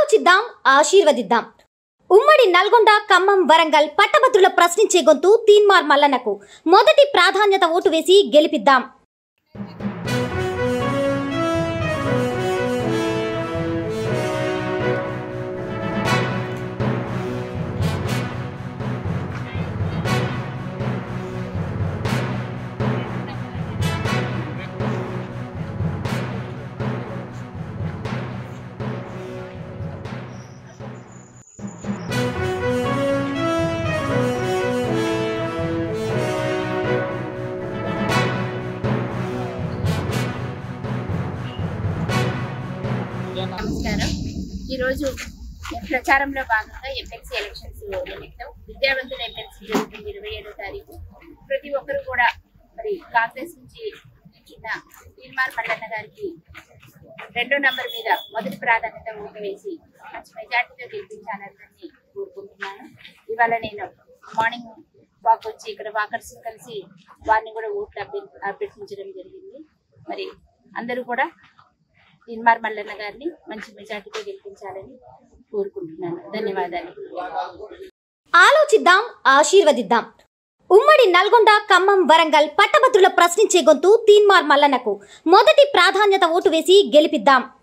ఆలోచిద్దాం ఆశీర్వదిద్దాం ఉమ్మడి నల్గొండ ఖమ్మం వరంగల్ పట్టభద్రుల ప్రశ్నించే గొంతు తీన్మార్ మల్లన్నకు మొదటి ప్రాధాన్యత ఓటు వేసి గెలిపిద్దాం నమస్కారం ఈరోజు ప్రచారంలో భాగంగా ఎమ్మెల్సీ ఎలక్షన్స్ నిమిత్తం విద్యావంతుల ఎమ్మెల్సీ జరుగుతుంది ఇరవై ఏడో తారీఖు ప్రతి ఒక్కరు కూడా మరి కాంగ్రెస్ నుంచి చిన్న తీర్మార్ మల్లన్న గారికి రెండో నంబర్ మీద మొదటి ప్రాధాన్యత ఓటు వేసి మంచి మెజార్టీతో గెలిపించాలని కోరుకుంటున్నాను ఇవాళ నేను మార్నింగ్ వాక్ వచ్చి ఇక్కడ వాకర్స్ కలిసి వారిని కూడా ఓట్లు అభ్య అభ్యర్థించడం జరిగింది మరి అందరూ కూడా ఇన్మార్ మల్లన్న గారిని మంచి మెజార్టీతో గెలిపించాలని కోరుకుంటున్నాను ధన్యవాదాలు ఆలోచిద్దాం ఆశీర్వదిద్దాం ఉమ్మడి నల్గొండ ఖమ్మం వరంగల్ పట్టభద్రుల ప్రశ్నించే గొంతు తీన్మార్ మల్లన్నకు మొదటి ప్రాధాన్యత ఓటు వేసి గెలిపిద్దాం